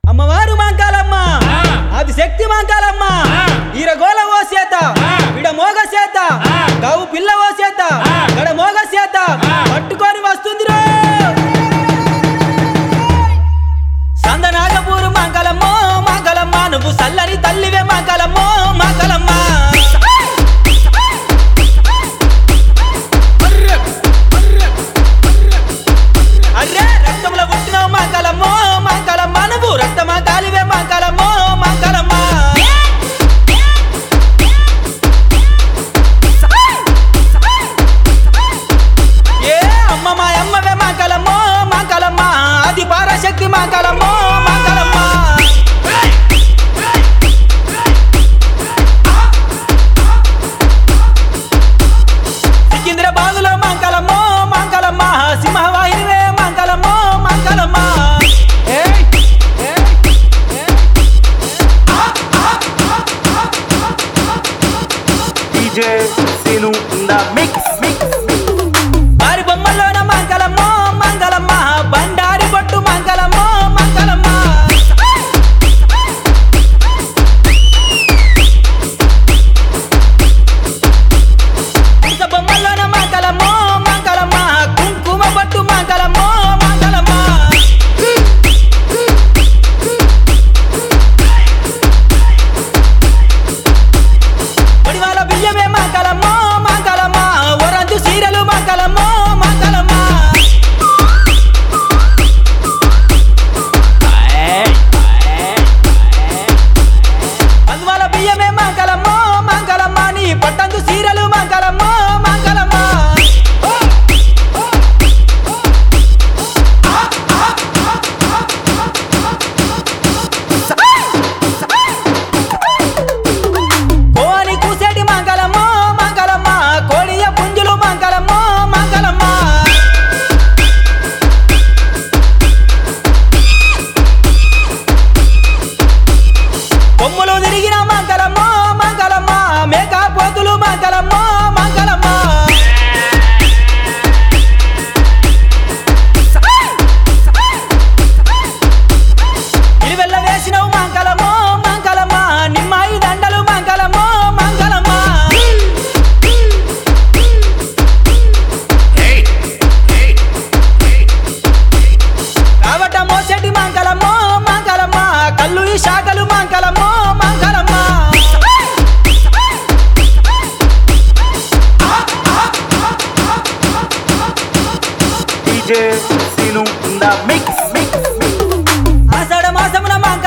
అమ్మవారు మాంకాలమ్మ ఆ. అది శక్తి మాంకాలమ్మ ఆ. ఈరగోల ఓ చేత ఆ. విడ మోగ చేత ఆ. గవు పిల్ల ఓ చేత ఆ. గడ మోగ చేత ఆ. పట్టుకొని వస్తుంది రో సందనాగపూరు మాంకాలమ్మో మాంకాలమ్మ నువ్వు సల్లని తల్లివే మాంకాలమ్మో మాంకాలమ్మ అర్రే రక్తంలో పుట్టినావు మాంకాలమ్మో మాంకాలమ్మ నువ్వు రక్తమా కాలివే మాంకాలమ్మో మాంకాలమ్మ ఏ అమ్మ మా అమ్మవే మాంకాలమ్మో మాంకాలమ్మ అది పారశక్తి మాంకాలమ్మో మాంకాలమ్మ సికింద్రాబాదులో మాంకాలమ్మో మాంకాలమ్మ సింహవాహినివే మాంకాలమ్మో మాంకాలమ్మ ఏయ్ ఏయ్ DJ Sinu in the mix, mix. వారి బొమ్మల్లోన మంగళమ్మో మంగళమ్మ బండారి బొట్టు మంగళమ్మో మంగళమ్మ ఇంక బొమ్మల్లోన మంగళమ్మో మంగళమ్మ కుంకుమ బొట్టు మంగళమ్మో మంగళమ్మ ఒడివాల బియ్యమే మంగళమ్మో మంగళమ్మ ఒరంజు సీరలు మంగళమ్మో మంగళమ్మ అందువల్ల బియ్యమే మంగళమ్మో మంగళమ్మ నీ పట్టందు సీరలు మంగళమ్మో మంగళమ్మ కోని కూసేటి మంగళమ్మో మంగళమ్మ కోడియ పుంజులు మంగళమ్మో మంగళమ్మ కొమ్ములు తిరిగిన మంగళమ్మో మంగళమ్మ మేకా పోతులు మంగళమ్మో మంగళమ్మ ఇరువెల్ల వేసినవు మంగళమ్మో మంగళమ్మ నిమ్మాయి దండలు మంగళమ్మో మంగళమ్మ కాబట్ట మోసెటి మంగళమ్మో మంగళమ్మ కళ్ళు ఈ శాఖలు మంగళమ్మో Mangalamma DJ Sinu in the mix, mix, mix. ఆషాఢ మాసమున మంగళ